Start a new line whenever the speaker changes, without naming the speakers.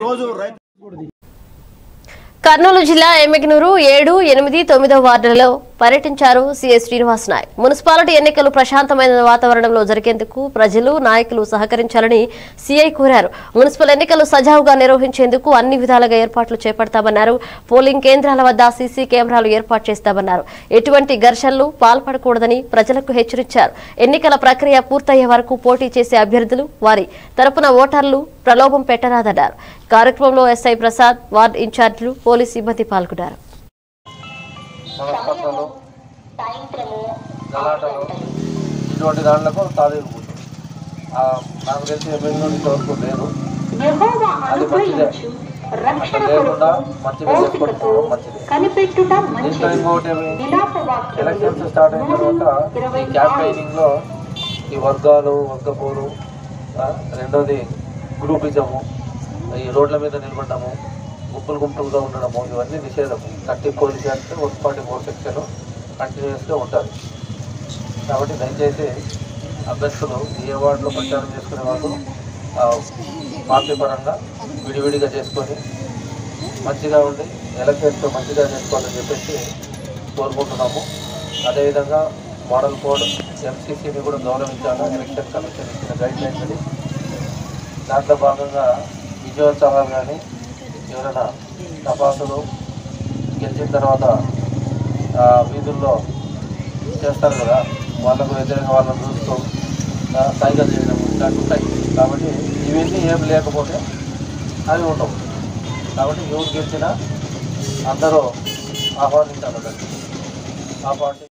రోజు రైతు
కర్నూలు జిల్లా ఎమ్మిగనూరు ఏడు ఎనిమిది తొమ్మిదో వార్డులలో పర్యటించారు సీఎస్ శ్రీనివాస్ నాయక్ మున్సిపాలిటీ ఎన్నికలు ప్రశాంతమైన వాతావరణంలో జరిగేందుకు ప్రజలు నాయకులు సహకరించాలని సీఐ కోరారు మున్సిపల్ ఎన్నికలు సజావుగా నిర్వహించేందుకు అన్ని విధాలుగా ఏర్పాట్లు చేపడతామన్నారు పోలింగ్ కేంద్రాల వద్ద సీసీ కెమెరాలు ఏర్పాటు చేస్తామన్నారు ఎటువంటి ఘర్షణలు పాల్పడకూడదని ప్రజలకు హెచ్చరించారు ఎన్నికల ప్రక్రియ పూర్తయ్యే వరకు పోటీ చేసే అభ్యర్థులు వారి తరపున ఓటర్లు ప్రలోభం పెట్టరాదన్నారు కార్యక్రమంలో ఎస్ఐ ప్రసాద్ వార్డు ఇన్ఛార్జీలు పోలీస్ సిబ్బంది పాల్గొన్నారు
మనస్పర్ధలు గలాటలు ఇటువంటి దాంట్లకు తాదేలు కూర్చోం నాకు తెలిసి ఎమ్మెల్యే ఇంతవరకు లేదు
యెహోవా
అది మంచిదే
అనుగ్రహించు రక్షణ
అట్లా లేకుండా
కొరకు
మంచిగా
ఓపికతో
చేసుకోవడం మంచిది
కనిపెట్టుట
దీంట్లో
మంచిది
ఇంకోటి ఏమి
విలాప వాక్యములు
ఎలక్షన్స్ స్టార్ట్ అయిన తర్వాత
ఇరవై
ఈ క్యాంపెయినింగ్ లో ఈ వర్గాలు వర్గపోరు ఆ, రెండోది గ్రూపిజము ఈ రోడ్ల మీద నిలబడము గుంపులు గుంపులుగా ఉండడము ఇవన్నీ నిషేధం thirty police act one forty four section కంటిన్యూస్గా ఉంటుంది కాబట్టి దయచేసి అభ్యర్థులు ఏ వార్డులో ప్రచారం చేసుకునే వాళ్ళు ఆ, పార్టీ పరంగా విడివిడిగా చేసుకొని మంచిగా ఉండి ఎలక్షన్స్ మంచిగా చేసుకోవాలని చెప్పేసి కోరుకుంటున్నాము అదేవిధంగా మోడల్ కోడ్ ఎంసీసీని కూడా గౌరవించాలా ఎలక్షన్ కమిషన్ ఇచ్చిన గైడ్ లైన్స్ దాంట్లో భాగంగా విజయోత్సవాలు కానీ ఎవరైనా తపాసులు గెలిచిన తర్వాత ఆ, వీధుల్లో చేస్తారు కదా వాళ్ళకు వ్యతిరేకంగా వాళ్ళని చూస్తూ ఆ, సైకిల్ చేయడం ఇలాంటి ఉంటాయి కాబట్టి ఇవన్నీ ఏం లేకపోతే అవి ఉండవు కాబట్టి ఎవరు గెలిచినా అందరూ ఆహ్వానించాలి దాన్ని. ఆ పార్టీ